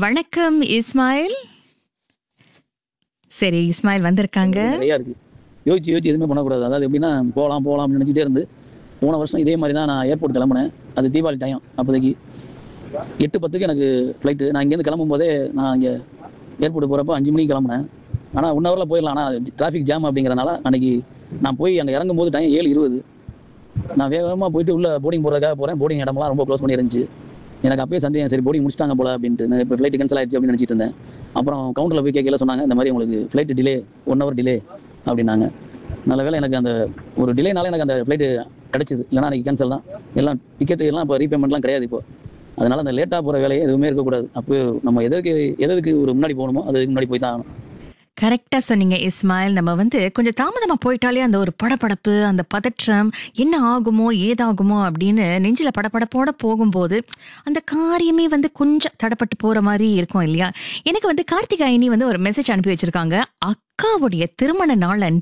வணக்கம் இஸ்மாயில் சரி இஸ்மாயில் வந்திருக்காங்க நிறையா இருக்கு யோசிச்சு யோசிச்சு எதுவுமே பண்ணக்கூடாது அதாவது எப்படின்னா போகலாம் போகலாம்னு நினச்சிட்டே இருந்து போன வருஷம் இதே மாதிரி தான் நான் ஏர்போர்ட் கிளம்புனேன் அது தீபாவளி டைம் அப்போதைக்கு எட்டு பத்துக்கு எனக்கு ஃப்ளைட்டு நான் இங்கேருந்து கிளம்பும் போதே நான் இங்கே ஏர்போர்ட் போகிறப்ப அஞ்சு மணிக்கு கிளம்புனேன் ஆனால் ஒன் ஹவரில் போயிடலாம் ஆனால் டிராஃபிக் ஜாம் அப்படிங்கிறனால அன்னைக்கு நான் போய் அங்கே இறங்கும் போது டைம் ஏழு இருபது நான் வேகமாக போயிட்டு உள்ள போர்டிங் போகிறதுக்காக போகிறேன் போர்டிங் இடம்லாம் ரொம்ப க்ளோஸ் பண்ணி இருந்துச்சு எனக்கு அப்பயே சந்தேகம் சரி போர்டிங் முடிச்சிட்டாங்க போல அப்படின்ட்டு நான் இப்போ ஃப்ளைட் கேன்சல் ஆயிடுச்சு அப்படின்னு நினச்சிட்டு இருந்தேன் அப்புறம் கவுண்டரில் போய் கேட்கல சொன்னாங்க இந்த மாதிரி உங்களுக்கு flight delay one hour delay அப்படின்னாங்க நல்ல வேளை எனக்கு அந்த ஒரு டிலேனால எனக்கு அந்த ஃப்ளைட்டு கிடச்சிது இல்லைனா அன்றைக்கி கேன்சல் தான் எல்லாம் டிக்கெட் எல்லாம் இப்போ ரீபேமெண்ட்லாம் கிடையாது இப்போ அதனால அந்த லேட்டாக போகிற வேலையை எதுவுமே இருக்கக்கூடாது அப்போ நம்ம எதுக்கு எதுக்கு ஒரு முன்னாடி போகணுமோ அதுக்கு முன்னாடி போய் தான் ஆகணும் கரெக்டா சொன்னீங்க இஸ்மாயில் நம்ம வந்து கொஞ்சம் தாமதமா போயிட்டாலே அந்த ஒரு படபடப்பு அந்த பதற்றம் என்ன ஆகுமோ ஏதாகுமோ அப்படின்னு நெஞ்சில படபடப்போட போகும்போது அந்த காரியமே வந்து கொஞ்சம் தடப்பட்டு போற மாதிரி இருக்கும் இல்லையா எனக்கு வந்து கார்த்திகாயினி வந்து ஒரு மெசேஜ் அனுப்பி வச்சிருக்காங்க அக்காவுடைய திருமண நாள் அன்று